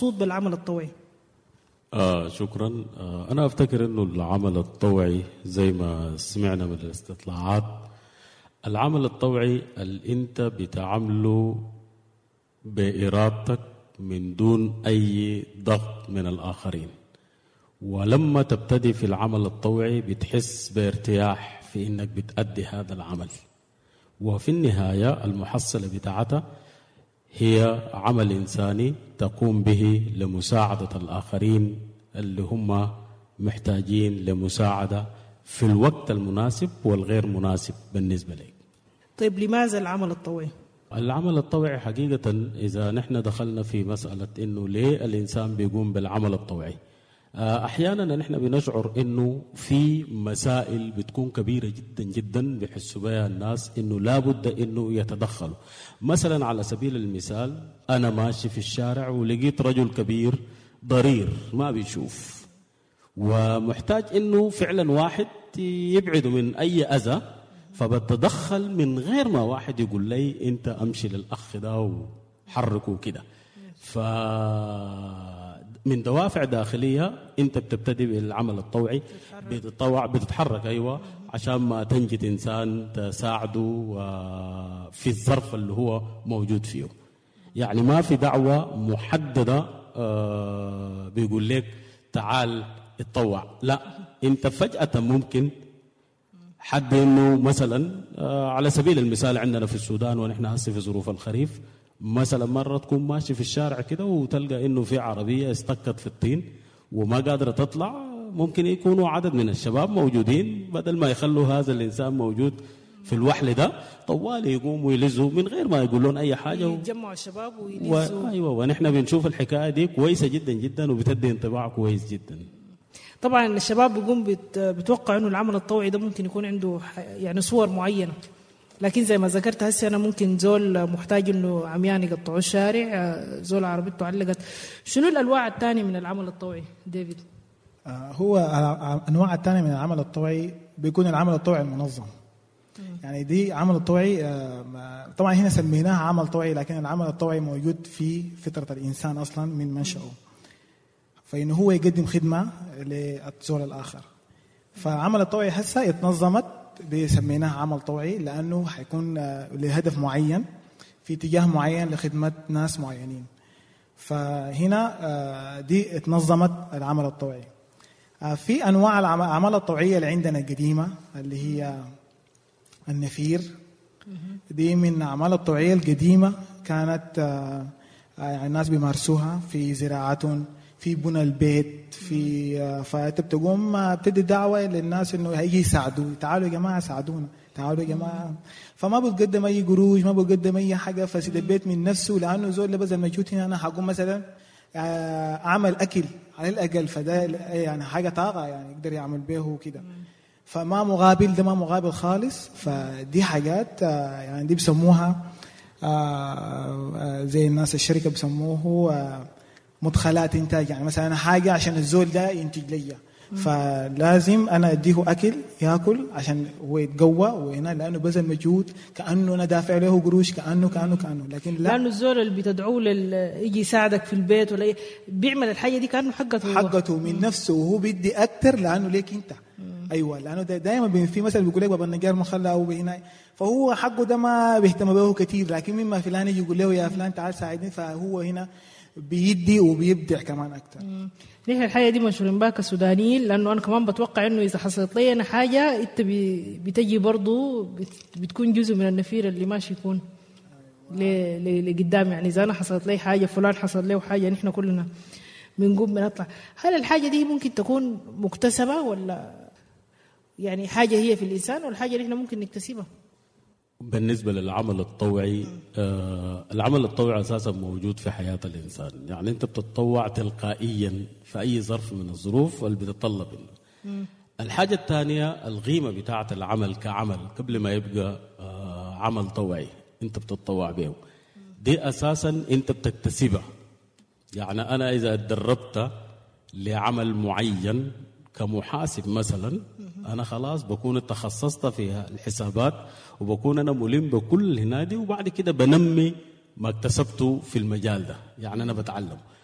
المقصود بالعمل الطوعي آه شكرا آه أنا أفتكر أنه العمل الطوعي زي ما سمعنا من الاستطلاعات العمل الطوعي اللي أنت بتعمله بإرادتك من دون أي ضغط من الآخرين ولما تبتدي في العمل الطوعي بتحس بارتياح في انك بتأدي هذا العمل وفي النهاية المحصلة بتاعتها هي عمل إنساني تقوم به لمساعدة الآخرين اللي هم محتاجين لمساعدة في الوقت المناسب والغير مناسب بالنسبة لك طيب لماذا العمل الطوعي؟ العمل الطوعي حقيقة إذا نحن دخلنا في مسألة إنه ليه الإنسان بيقوم بالعمل الطوعي آه، احيانا نحن بنشعر انه في مسائل بتكون كبيره جدا جدا بيحسوا بها الناس انه لابد انه يتدخلوا مثلا على سبيل المثال انا ماشي في الشارع ولقيت رجل كبير ضرير ما بيشوف ومحتاج انه فعلا واحد يبعده من اي اذى فبتدخل من غير ما واحد يقول لي انت امشي للاخ ده وحركه كده ف من دوافع داخليه انت بتبتدي بالعمل الطوعي بتطوع بتتحرك ايوه عشان ما تنجد انسان تساعده آه، في الظرف اللي هو موجود فيه يعني ما في دعوه محدده آه، بيقول لك تعال اتطوع لا انت فجاه ممكن حد انه مثلا آه، على سبيل المثال عندنا في السودان ونحن هسه في ظروف الخريف مثلا مره تكون ماشي في الشارع كده وتلقى انه في عربيه استكت في الطين وما قادره تطلع ممكن يكونوا عدد من الشباب موجودين بدل ما يخلوا هذا الانسان موجود في الوحل ده طوال يقوموا يلزوا من غير ما يقولون اي حاجه و... يجمعوا الشباب و... ويلزوا ايوه ونحن بنشوف الحكايه دي كويسه جدا جدا وبتدي انطباع كويس جدا طبعا الشباب بيقوم بت- بتوقع انه العمل الطوعي ده ممكن يكون عنده ح- يعني صور معينه لكن زي ما ذكرت هسه انا ممكن زول محتاج انه عميان يقطعوا الشارع آه، زول عربيته علقت شنو الانواع الثانيه من العمل الطوعي ديفيد آه، هو آه، انواع الثانيه من العمل الطوعي بيكون العمل الطوعي المنظم يعني دي عمل الطوعي آه، ما- طبعا هنا سميناها عمل طوعي لكن العمل الطوعي موجود في فطره الانسان اصلا من منشأه فانه هو يقدم خدمه للزول الاخر فالعمل الطوعي هسه اتنظمت بسميناها عمل طوعي لانه حيكون آه، لهدف معين في اتجاه معين لخدمه ناس معينين فهنا آه، دي اتنظمت العمل الطوعي آه، في انواع العم- الاعمال الطوعيه اللي عندنا القديمه اللي هي النفير دي من الاعمال الطوعيه القديمه كانت آه، آه، يعني الناس بيمارسوها في زراعتهم في بنى البيت في آه، فانت بتقوم آه، بتدي دعوه للناس انه هيجي يساعدوا تعالوا يا جماعه ساعدونا تعالوا يا جماعه فما بتقدم اي قروش ما بتقدم اي حاجه فسيد البيت من نفسه لانه زول اللي بذل مجهود هنا انا حقوم مثلا آه، اعمل اكل على الاقل فده يعني حاجه طاقه يعني يقدر يعمل به كده فما مقابل ده ما مقابل خالص فدي حاجات آه، يعني دي بسموها آه، آه، زي الناس الشركه بسموه آه، مدخلات انتاج يعني مثلا أنا حاجه عشان الزول ده ينتج لي فلازم انا اديه اكل ياكل عشان هو يتقوى وهنا لانه بذل مجهود كانه انا دافع له قروش كانه كانه كانه لكن لا لانه الزول اللي بتدعوه لل... يجي يساعدك في البيت ولا إيه، بيعمل الحاجه دي كانه حقته هو. حقته من نفسه وهو بيدي اكثر لانه ليك انت ايوه لانه دائما في مثل بيقول لك بابا النجار ما خلى او هنا فهو حقه ده ما بيهتم به كثير لكن مما فلان يجي يقول له يا فلان تعال ساعدني فهو هنا بيدي وبيبدع كمان اكثر نحن الحاجه دي مشهورين بها كسودانيين لانه انا كمان بتوقع انه اذا حصلت لي انا حاجه انت بي- بتجي برضو بت- بتكون جزء من النفير اللي ماشي يكون ل- ل- لقدام يعني اذا انا حصلت لي حاجه فلان حصل له حاجه نحن كلنا بنقوم بنطلع هل الحاجه دي ممكن تكون مكتسبه ولا يعني حاجه هي في الانسان ولا حاجه نحن ممكن نكتسبها بالنسبة للعمل الطوعي آه العمل الطوعي أساسا موجود في حياة الإنسان يعني أنت بتتطوع تلقائيا في أي ظرف من الظروف اللي بتتطلب منه الحاجة الثانية القيمة بتاعة العمل كعمل قبل ما يبقى آه عمل طوعي أنت بتتطوع به دي أساسا أنت بتكتسبها يعني أنا إذا تدربت لعمل معين كمحاسب مثلا أنا خلاص بكون تخصصت في الحسابات وبكون أنا ملم بكل هنادي وبعد كده بنمي ما اكتسبته في المجال ده يعني أنا بتعلم